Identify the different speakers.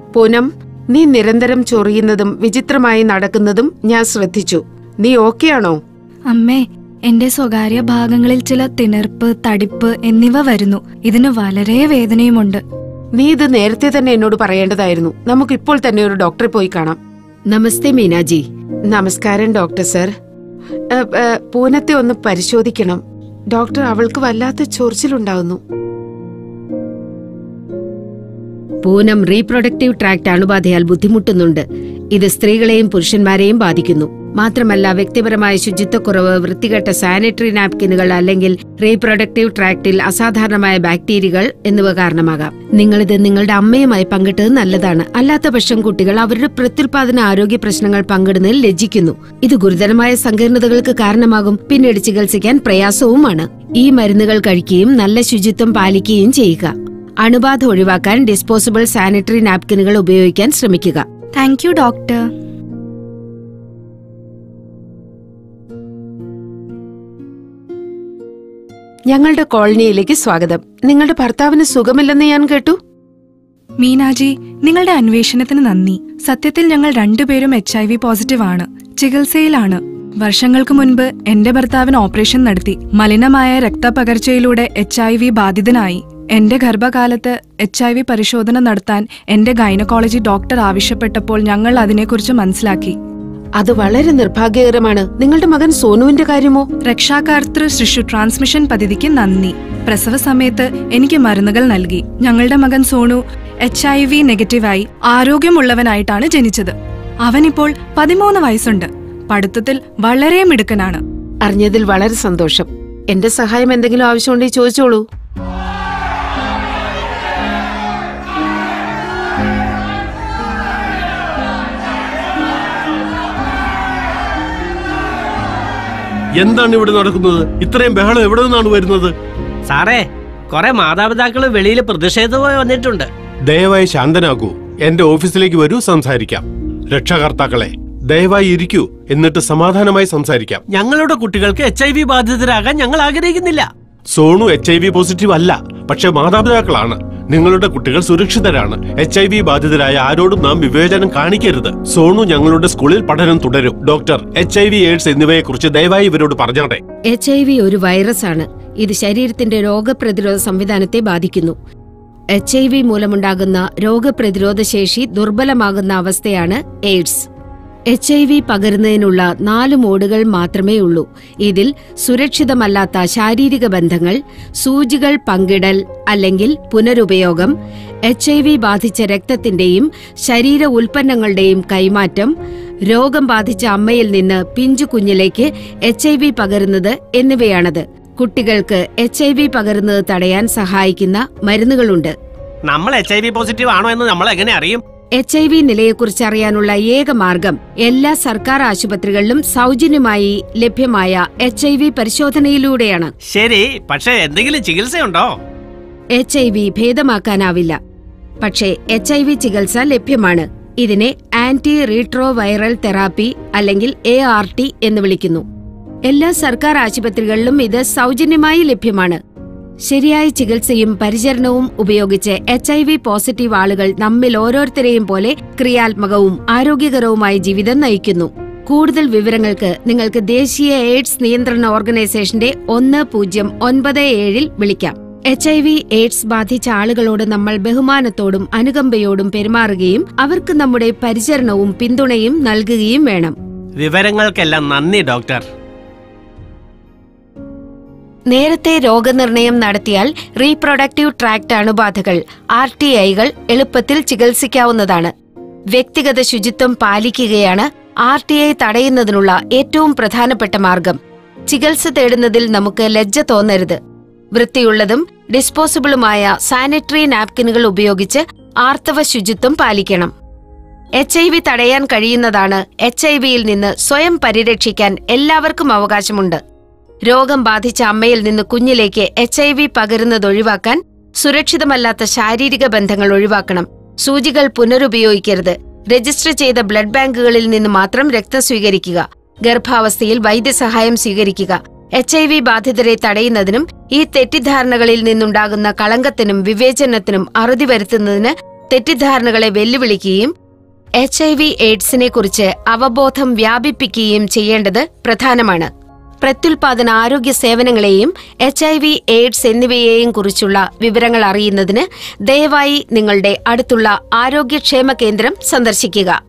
Speaker 1: പൂനം നീ നിരന്തരം ചൊറിയുന്നതും വിചിത്രമായി നടക്കുന്നതും ഞാൻ ശ്രദ്ധിച്ചു നീ ഓക്കെയാണോ
Speaker 2: അമ്മേ എന്റെ സ്വകാര്യ ഭാഗങ്ങളിൽ ചില തിണർപ്പ് തടിപ്പ് എന്നിവ വരുന്നു ഇതിന് വളരെ വേദനയുമുണ്ട്
Speaker 1: നീ ഇത് നേരത്തെ തന്നെ എന്നോട് പറയേണ്ടതായിരുന്നു നമുക്ക് ഇപ്പോൾ തന്നെ ഒരു ഡോക്ടറെ പോയി കാണാം നമസ്തേ മീനാജി നമസ്കാരം ഡോക്ടർ സർ ഏ, ഏ, പൂനത്തെ ഒന്ന് പരിശോധിക്കണം ഡോക്ടർ അവൾക്ക് വല്ലാത്ത ചൊറിച്ചിലുണ്ടാവുന്നു
Speaker 3: പൂനം റീപ്രൊഡക്റ്റീവ് ട്രാക്ട് അണുബാധയാൽ ബുദ്ധിമുട്ടുന്നുണ്ട് ഇത് സ്ത്രീകളെയും പുരുഷന്മാരെയും ബാധിക്കുന്നു മാത്രമല്ല വ്യക്തിപരമായ ശുചിത്വക്കുറവ് വൃത്തികെട്ട സാനിറ്ററി നാപ്കിനുകൾ അല്ലെങ്കിൽ റീപ്രൊഡക്റ്റീവ് ട്രാക്റ്റിൽ അസാധാരണമായ ബാക്ടീരിയകൾ എന്നിവ കാരണമാകാം നിങ്ങളിത് നിങ്ങളുടെ അമ്മയുമായി പങ്കിട്ടത് നല്ലതാണ് അല്ലാത്ത പക്ഷം കുട്ടികൾ അവരുടെ പ്രത്യുൽപാദന ആരോഗ്യ പ്രശ്നങ്ങൾ പങ്കിടുന്നതിൽ ലജ്ജിക്കുന്നു ഇത് ഗുരുതരമായ സങ്കീർണതകൾക്ക് കാരണമാകും പിന്നീട് ചികിത്സിക്കാൻ പ്രയാസവുമാണ് ഈ മരുന്നുകൾ കഴിക്കുകയും നല്ല ശുചിത്വം പാലിക്കുകയും ചെയ്യുക അണുബാധ ഒഴിവാക്കാൻ ഡിസ്പോസിബിൾ സാനിറ്ററി നാപ്കിനുകൾ ഉപയോഗിക്കാൻ ശ്രമിക്കുക
Speaker 2: താങ്ക് യു ഡോക്ടർ
Speaker 1: ഞങ്ങളുടെ കോളനിയിലേക്ക് സ്വാഗതം നിങ്ങളുടെ ഭർത്താവിന് സുഖമില്ലെന്ന് ഞാൻ കേട്ടു
Speaker 2: മീനാജി നിങ്ങളുടെ അന്വേഷണത്തിന് നന്ദി സത്യത്തിൽ ഞങ്ങൾ രണ്ടുപേരും എച്ച് ഐ വി പോസിറ്റീവ് ആണ് ചികിത്സയിലാണ് വർഷങ്ങൾക്ക് മുൻപ് എന്റെ ഭർത്താവിന് ഓപ്പറേഷൻ നടത്തി മലിനമായ രക്തപകർച്ചയിലൂടെ എച്ച് ഐ വി ബാധിതനായി എന്റെ ഗർഭകാലത്ത് എച്ച് ഐ വി പരിശോധന നടത്താൻ എന്റെ ഗൈനക്കോളജി ഡോക്ടർ ആവശ്യപ്പെട്ടപ്പോൾ ഞങ്ങൾ അതിനെക്കുറിച്ച് മനസ്സിലാക്കി
Speaker 1: അത് വളരെ നിർഭാഗ്യകരമാണ് നിങ്ങളുടെ മകൻ സോനുവിന്റെ കാര്യമോ
Speaker 2: രക്ഷാകർതൃ ശിശു ട്രാൻസ്മിഷൻ പദ്ധതിക്ക് നന്ദി പ്രസവ സമയത്ത് എനിക്ക് മരുന്നുകൾ നൽകി ഞങ്ങളുടെ മകൻ സോണു എച്ച് ഐ വി നെഗറ്റീവായി ആരോഗ്യമുള്ളവനായിട്ടാണ് ജനിച്ചത് അവനിപ്പോൾ പതിമൂന്ന് വയസ്സുണ്ട് പഠിത്തത്തിൽ വളരെ മിടുക്കനാണ്
Speaker 1: അറിഞ്ഞതിൽ വളരെ സന്തോഷം എന്റെ സഹായം എന്തെങ്കിലും ആവശ്യമുണ്ടെങ്കിൽ ചോദിച്ചോളൂ
Speaker 4: എന്താണ് ഇവിടെ നടക്കുന്നത് ഇത്രയും ബഹളം എവിടെ നിന്നാണ് വരുന്നത്
Speaker 5: സാറേ കുറെ മാതാപിതാക്കൾ വെളിയിൽ പ്രതിഷേധവുമായി വന്നിട്ടുണ്ട്
Speaker 4: ദയവായി ശാന്തനാകൂ എന്റെ ഓഫീസിലേക്ക് വരൂ സംസാരിക്കാം രക്ഷാകർത്താക്കളെ ദയവായി ഇരിക്കൂ എന്നിട്ട് സമാധാനമായി സംസാരിക്കാം
Speaker 5: ഞങ്ങളുടെ കുട്ടികൾക്ക് എച്ച് ഐ വി ബാധിതരാകാൻ ഞങ്ങൾ ആഗ്രഹിക്കുന്നില്ല
Speaker 4: Sonu H I V positive അല്ല പക്ഷെ മാതാപിതാക്കളാണ് നിങ്ങളുടെ കുട്ടികൾ സുരക്ഷിതരാണ് എച്ച് ഐ വി ബാധിതരായ ആരോടും നാം വിവേചനം കാണിക്കരുത് സോണു ഞങ്ങളുടെ സ്കൂളിൽ പഠനം തുടരും doctor H I V AIDS എന്നിവയെക്കുറിച്ച് ദയവായി ഇവരോട് പറഞ്ഞാട്ടെ
Speaker 3: എച്ച് ഐ വി ഒരു വൈറസാണ് ഇത് ശരീരത്തിന്റെ രോഗപ്രതിരോധ സംവിധാനത്തെ ബാധിക്കുന്നു എച്ച് ഐ വി മൂലമുണ്ടാകുന്ന രോഗപ്രതിരോധ ശേഷി ദുർബലമാകുന്ന അവസ്ഥയാണ് എയ്ഡ്സ് എച്ച് ഐ വി പകരുന്നതിനുള്ള നാല് മോഡുകൾ മാത്രമേ ഉള്ളൂ ഇതിൽ സുരക്ഷിതമല്ലാത്ത ശാരീരിക ബന്ധങ്ങൾ സൂചികൾ പങ്കിടൽ അല്ലെങ്കിൽ പുനരുപയോഗം എച്ച് ഐ വി ബാധിച്ച രക്തത്തിന്റെയും ശരീര ഉൽപ്പന്നങ്ങളുടെയും കൈമാറ്റം രോഗം ബാധിച്ച അമ്മയിൽ നിന്ന് പിഞ്ചു കുഞ്ഞിലേക്ക് എച്ച് ഐ വി പകരുന്നത് എന്നിവയാണത് കുട്ടികൾക്ക് എച്ച് ഐ വി പകരുന്നത് തടയാൻ സഹായിക്കുന്ന മരുന്നുകളുണ്ട്
Speaker 5: നമ്മൾ എച്ച് ഐ വി പോസിറ്റീവ് ആണോ എന്ന് നമ്മൾ എങ്ങനെ അറിയും
Speaker 3: എച്ച് ഐ വി നിലയെക്കുറിച്ച് അറിയാനുള്ള ഏക മാർഗം എല്ലാ സർക്കാർ ആശുപത്രികളിലും സൗജന്യമായി ലഭ്യമായ എച്ച് ഐ വി പരിശോധനയിലൂടെയാണ്
Speaker 5: ശരി പക്ഷെ എന്തെങ്കിലും ചികിത്സയുണ്ടോ
Speaker 3: എച്ച് ഐ വി ഭേദമാക്കാനാവില്ല പക്ഷേ എച്ച് ഐ വി ചികിത്സ ലഭ്യമാണ് ഇതിനെ ആന്റി റീട്രോ വൈറൽ തെറാപ്പി അല്ലെങ്കിൽ എ ആർ ടി എന്ന് വിളിക്കുന്നു എല്ലാ സർക്കാർ ആശുപത്രികളിലും ഇത് സൗജന്യമായി ലഭ്യമാണ് ശരിയായ ചികിത്സയും പരിചരണവും ഉപയോഗിച്ച് എച്ച് ഐ വി പോസിറ്റീവ് ആളുകൾ നമ്മിൽ ഓരോരുത്തരെയും പോലെ ക്രിയാത്മകവും ആരോഗ്യകരവുമായ ജീവിതം നയിക്കുന്നു കൂടുതൽ വിവരങ്ങൾക്ക് നിങ്ങൾക്ക് ദേശീയ എയ്ഡ്സ് നിയന്ത്രണ ഓർഗനൈസേഷന്റെ ഒന്ന് പൂജ്യം ഒൻപത് ഏഴിൽ വിളിക്കാം എച്ച് ഐ വി എയ്ഡ്സ് ബാധിച്ച ആളുകളോട് നമ്മൾ ബഹുമാനത്തോടും അനുകമ്പയോടും പെരുമാറുകയും അവർക്ക് നമ്മുടെ പരിചരണവും പിന്തുണയും നൽകുകയും വേണം
Speaker 5: വിവരങ്ങൾക്കെല്ലാം നന്ദി ഡോക്ടർ
Speaker 3: നേരത്തെ രോഗനിർണയം നടത്തിയാൽ റീപ്രൊഡക്റ്റീവ് ട്രാക്ട് അണുബാധകൾ ആർ ടി ഐകൾ എളുപ്പത്തിൽ ചികിത്സിക്കാവുന്നതാണ് വ്യക്തിഗത ശുചിത്വം പാലിക്കുകയാണ് ആർ ടി ഐ തടയുന്നതിനുള്ള ഏറ്റവും പ്രധാനപ്പെട്ട മാർഗം ചികിത്സ തേടുന്നതിൽ നമുക്ക് ലജ്ജ തോന്നരുത് വൃത്തിയുള്ളതും ഡിസ്പോസിബിളുമായ സാനിറ്ററി നാപ്കിനുകൾ ഉപയോഗിച്ച് ആർത്തവ ശുചിത്വം പാലിക്കണം എച്ച് ഐ വി തടയാൻ കഴിയുന്നതാണ് എച്ച് ഐ വിയിൽ നിന്ന് സ്വയം പരിരക്ഷിക്കാൻ എല്ലാവർക്കും അവകാശമുണ്ട് രോഗം ബാധിച്ച അമ്മയിൽ നിന്ന് കുഞ്ഞിലേക്ക് എച്ച് ഐ വി പകരുന്നത് ഒഴിവാക്കാൻ സുരക്ഷിതമല്ലാത്ത ശാരീരിക ബന്ധങ്ങൾ ഒഴിവാക്കണം സൂചികൾ പുനരുപയോഗിക്കരുത് രജിസ്റ്റർ ചെയ്ത ബ്ലഡ് ബാങ്കുകളിൽ നിന്ന് മാത്രം രക്തം സ്വീകരിക്കുക ഗർഭാവസ്ഥയിൽ വൈദ്യസഹായം സ്വീകരിക്കുക എച്ച് ഐ വി ബാധിതരെ തടയുന്നതിനും ഈ തെറ്റിദ്ധാരണകളിൽ നിന്നുണ്ടാകുന്ന കളങ്കത്തിനും വിവേചനത്തിനും അറുതി വരുത്തുന്നതിന് തെറ്റിദ്ധാരണകളെ വെല്ലുവിളിക്കുകയും എച്ച് ഐ വി എയ്ഡ്സിനെ കുറിച്ച് അവബോധം വ്യാപിപ്പിക്കുകയും ചെയ്യേണ്ടത് പ്രധാനമാണ് പ്രത്യുൽപാദന ആരോഗ്യ സേവനങ്ങളെയും എച്ച് ഐ വി എയ്ഡ്സ് എന്നിവയെയും കുറിച്ചുള്ള വിവരങ്ങൾ അറിയുന്നതിന് ദയവായി നിങ്ങളുടെ അടുത്തുള്ള ആരോഗ്യക്ഷേമ കേന്ദ്രം സന്ദർശിക്കുക